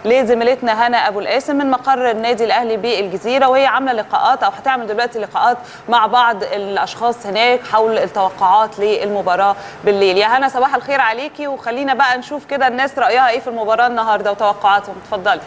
لزميلتنا هنا ابو القاسم من مقر النادي الاهلي بالجزيره وهي عامله لقاءات او هتعمل دلوقتي لقاءات مع بعض الاشخاص هناك حول التوقعات للمباراه بالليل يا هنا صباح الخير عليكي وخلينا بقى نشوف كده الناس رايها ايه في المباراه النهارده وتوقعاتهم اتفضلي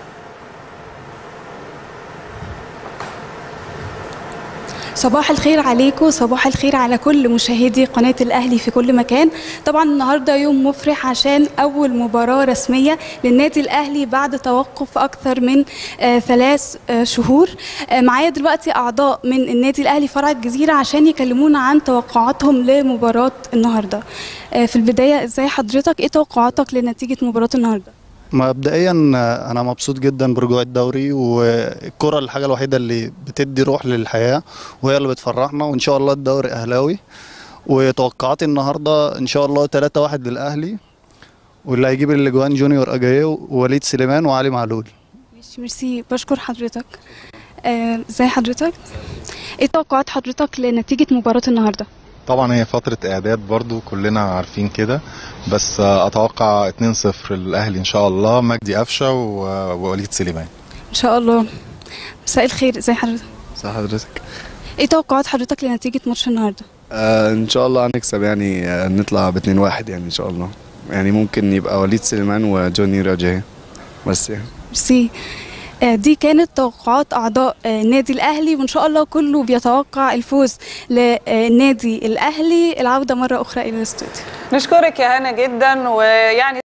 صباح الخير عليكم صباح الخير على كل مشاهدي قناة الأهلي في كل مكان طبعا النهاردة يوم مفرح عشان أول مباراة رسمية للنادي الأهلي بعد توقف أكثر من آه ثلاث آه شهور آه معايا دلوقتي أعضاء من النادي الأهلي فرع الجزيرة عشان يكلمونا عن توقعاتهم لمباراة النهاردة آه في البداية إزاي حضرتك إيه توقعاتك لنتيجة مباراة النهاردة؟ مبدئيا انا مبسوط جدا برجوع الدوري والكره الحاجه الوحيده اللي بتدي روح للحياه وهي اللي بتفرحنا وان شاء الله الدوري اهلاوي وتوقعاتي النهارده ان شاء الله 3-1 للاهلي واللي هيجيب الاجوان جونيور اجايو ووليد سليمان وعلي معلول ماشي ميرسي بشكر حضرتك ازاي آه حضرتك ايه توقعات حضرتك لنتيجة مباراة النهارده طبعا هي فترة اعداد برضو كلنا عارفين كده بس اتوقع 2-0 للاهلي ان شاء الله مجدي قفشه ووليد سليمان ان شاء الله مساء الخير ازي حضرتك ازي حضرتك ايه توقعات حضرتك لنتيجة ماتش النهارده آه ان شاء الله هنكسب يعني آه نطلع ب 2-1 يعني ان شاء الله يعني ممكن يبقى وليد سليمان وجوني راجيه بس يعني ميرسي دي كانت توقعات اعضاء النادي الاهلي وان شاء الله كله بيتوقع الفوز للنادي الاهلي العوده مره اخرى الى الاستوديو نشكرك يا هنا جدا ويعني